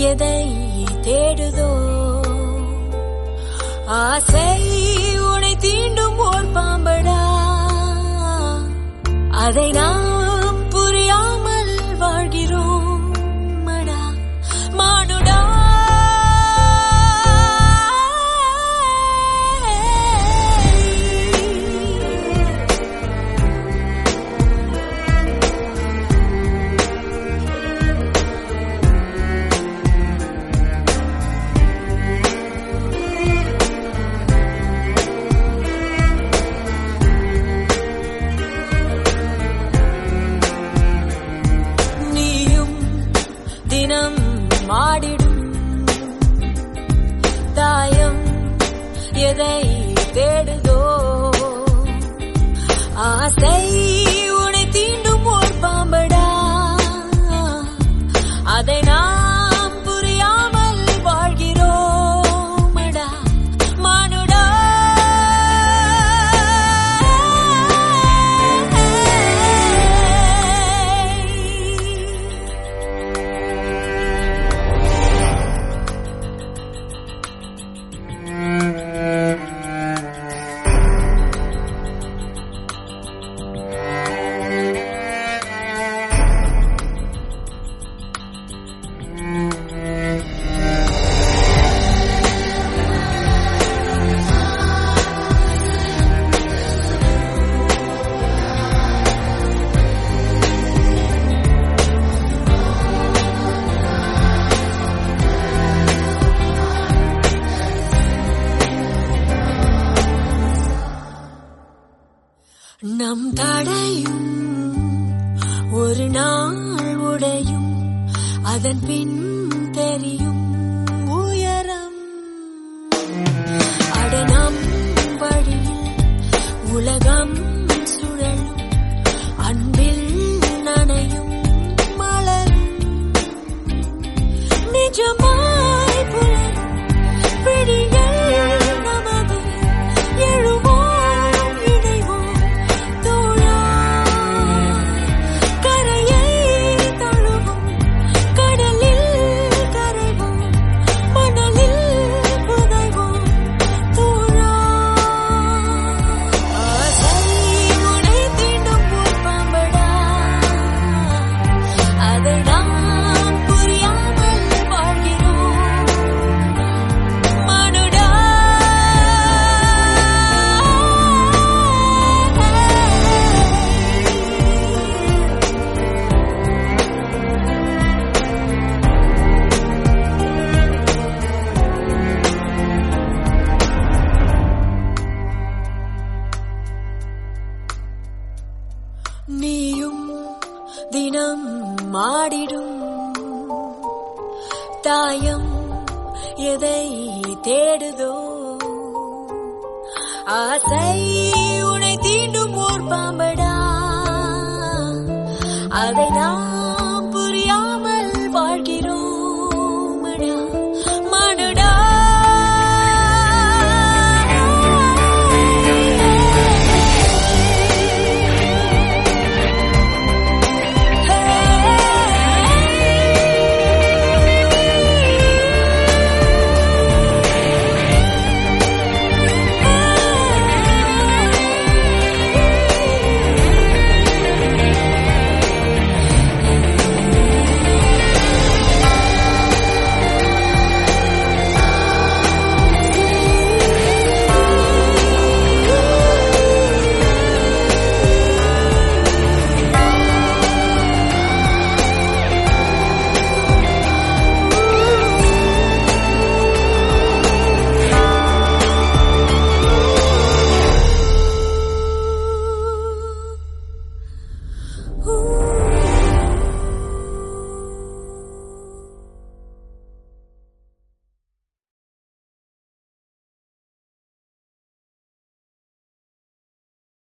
எதை தேடுதோ ஆசை உனை தீண்டும் ஓர் பாம்படா அதை நாம் புரியாமல் வாழ்கிறோம் மடா மானுடா நீயும் தினம் மாடிடும் தாயம் எதை தேடுதோ ஆசை உனை தீண்டும் ஓர் பாம்படா அதை நாம் புரியாமல் வாழ்கிறோமடா மானுடா நம் தடையும் ஒரு நாள் உடையும் அதன் பின் தெரியும் உயரம் அட நம் வழியில் உலகம் சுழலும் அன்பில் நனையும் மலரும் நிஜமாய் புலரும் விழிகள் நமது எழுவோம் இணைவோம் தோழா கரையை தழுவும் கடலில் கரைவோம் மணலில் புதைவோம் தோழா ஆசை உனை தீண்டும் போர் பாம்படா அதை நாம் புரியாமல் வாழ்கிறோம் மனுடா நீயும் தினம் மாடிடும் தாயம் எதை தேடுதோ ஆசை